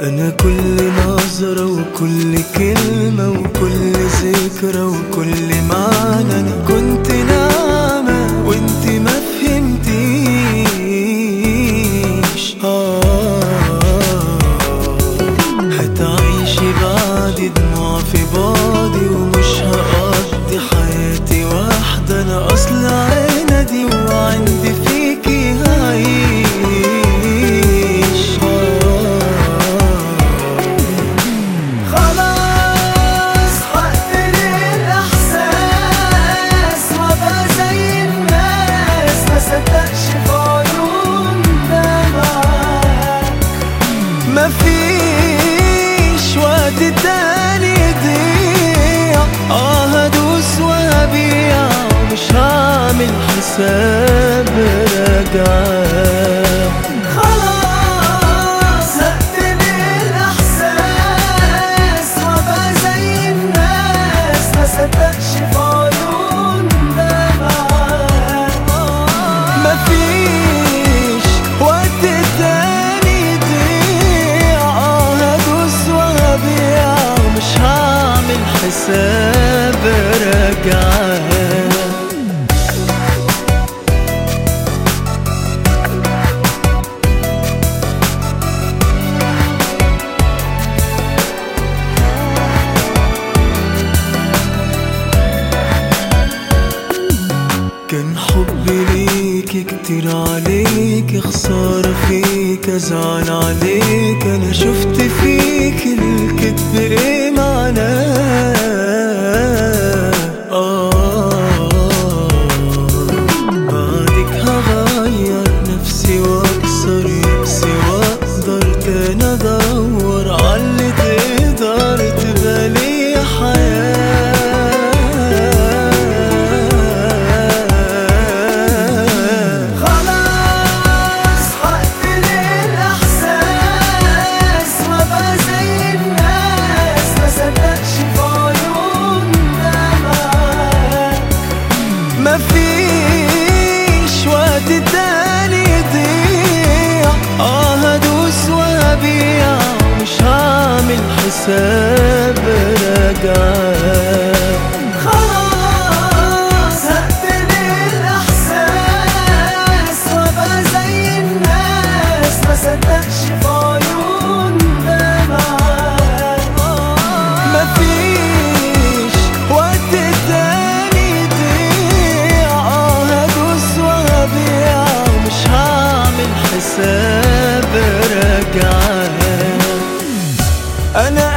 أنا كل نظرة وكل كلمة وكل ذكرى وكل معنى أنا كنت ناعمة وانت ما فهمتيش آه هتعيشي بعد دموع في بعدي ومش هقضي حياتي واحدة أنا أصل عندي وعندي فيكي هعيش خلاص هقتل الإحساس وأبقى زي الناس ما صدقش في عيوننا معاك مفيش وقت تاني يضيع اه هدوس وهبيع مش هعمل حساب رجعة خلاص هقتل الإحساس وأبقى زي الناس ما صدقش في عيوننا معاك مفيش وقت تاني يضيع اه هدوس وهبيع مش هعمل حساب رجعة كان حبي ليك كتير عليك خسارة فيك ازعل عليك انا شفت فيك الكذب ايه معناه آه بعدك هغير نفسي واكسر يأسي واقدر تاني ادور عاللي تقدر تبقى لي حياة خلاص هقتل الإحساس وأبقى زي الناس ما صدقش في عيوننا معاك مفيش وقت تاني يضيع اه هدوس وهبيع مش هعمل حساب رجعة خلاص هقتل الإحساس وأبقى زي الناس ما صدقش في عيوننا معاك مفيش وقت تاني يضيع اه هدوس وهبيع مش هعمل حساب رجعة انا